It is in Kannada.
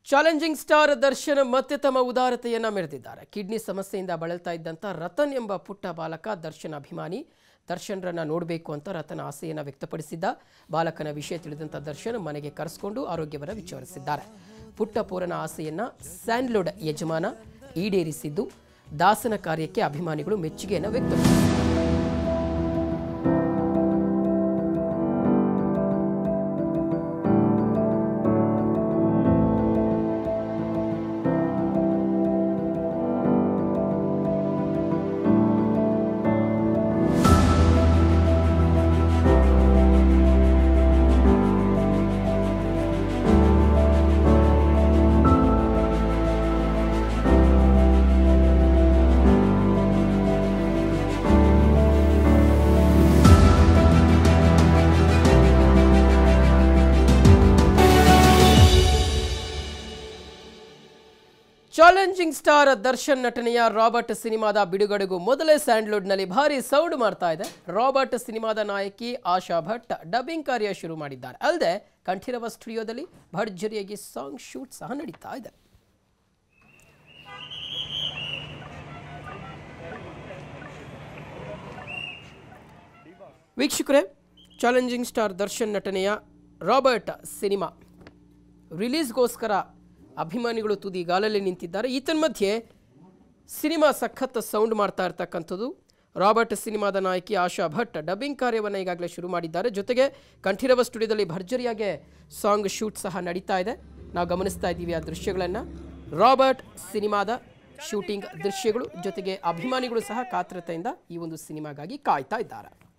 ಚಾಲೆಂಜಿಂಗ್ ಸ್ಟಾರ್ ದರ್ಶನ್ ಮತ್ತೆ ತಮ್ಮ ಉದಾರತೆಯನ್ನ ಮೆರೆದಿದ್ದಾರೆ ಕಿಡ್ನಿ ಸಮಸ್ಯೆಯಿಂದ ಬಳಲ್ತಾ ಇದ್ದಂಥ ರತನ್ ಎಂಬ ಪುಟ್ಟ ಬಾಲಕ ದರ್ಶನ್ ಅಭಿಮಾನಿ ದರ್ಶನ್ರನ್ನ ನೋಡಬೇಕು ಅಂತ ರತನ್ ಆಸೆಯನ್ನು ವ್ಯಕ್ತಪಡಿಸಿದ್ದ ಬಾಲಕನ ವಿಷಯ ತಿಳಿದಂಥ ದರ್ಶನ್ ಮನೆಗೆ ಕರೆಸಿಕೊಂಡು ಆರೋಗ್ಯವನ್ನು ವಿಚಾರಿಸಿದ್ದಾರೆ ಪುಟ್ಟ ಪೂರನ ಆಸೆಯನ್ನ ಸ್ಯಾಂಡ್ಲುಡ್ ಯಜಮಾನ ಈಡೇರಿಸಿದ್ದು ದಾಸನ ಕಾರ್ಯಕ್ಕೆ ಅಭಿಮಾನಿಗಳು ಮೆಚ್ಚುಗೆಯನ್ನು ವ್ಯಕ್ತಪಡಿಸಿದ್ದಾರೆ ಚಾಲೆಂಜಿಂಗ್ ಸ್ಟಾರ್ ದರ್ಶನ್ ನಟನೆಯ ರಾಬರ್ಟ್ ಸಿನಿಮಾದ ಬಿಡುಗಡೆಗೂ ಮೊದಲೇ ಸ್ಯಾಂಡ್ಲುಡ್ನಲ್ಲಿ ಭಾರಿ ಸೌಂಡ್ ಮಾಡ್ತಾ ಇದೆ ರಾಬರ್ಟ್ ಸಿನಿಮಾದ ನಾಯಕಿ ಆಶಾ ಭಟ್ ಡಬ್ಬಿಂಗ್ ಕಾರ್ಯ ಶುರು ಮಾಡಿದ್ದಾರೆ ಅಲ್ಲದೆ ಕಂಠೀರವ ಸ್ಟುಡಿಯೋದಲ್ಲಿ ಭರ್ಜರಿಯಾಗಿ ಸಾಂಗ್ ಶೂಟ್ ಸಹ ನಡೀತಾ ಇದೆ ವೀಕ್ಷಕರೇ ಚಾಲೆಂಜಿಂಗ್ ಸ್ಟಾರ್ ದರ್ಶನ್ ನಟನೆಯ ರಾಬರ್ಟ್ ಸಿನಿಮಾ ರಿಲೀಸ್ಗೋಸ್ಕರ ಅಭಿಮಾನಿಗಳು ತುದಿಗಾಲಲ್ಲಿ ನಿಂತಿದ್ದಾರೆ ಈತನ್ಮಧ್ಯೆ ಸಿನಿಮಾ ಸಖತ್ ಸೌಂಡ್ ಮಾಡ್ತಾ ಇರ್ತಕ್ಕಂಥದ್ದು ರಾಬರ್ಟ್ ಸಿನಿಮಾದ ನಾಯಕಿ ಆಶಾ ಭಟ್ ಡಬ್ಬಿಂಗ್ ಕಾರ್ಯವನ್ನು ಈಗಾಗಲೇ ಶುರು ಮಾಡಿದ್ದಾರೆ ಜೊತೆಗೆ ಕಂಠೀರವ ಸ್ಟುಡಿಯೋದಲ್ಲಿ ಭರ್ಜರಿಯಾಗಿ ಸಾಂಗ್ ಶೂಟ್ ಸಹ ನಡೀತಾ ಇದೆ ನಾವು ಗಮನಿಸ್ತಾ ಇದ್ದೀವಿ ಆ ದೃಶ್ಯಗಳನ್ನು ರಾಬರ್ಟ್ ಸಿನಿಮಾದ ಶೂಟಿಂಗ್ ದೃಶ್ಯಗಳು ಜೊತೆಗೆ ಅಭಿಮಾನಿಗಳು ಸಹ ಕಾತರತೆಯಿಂದ ಈ ಒಂದು ಸಿನಿಮಾಗಾಗಿ ಕಾಯ್ತಾ ಇದ್ದಾರೆ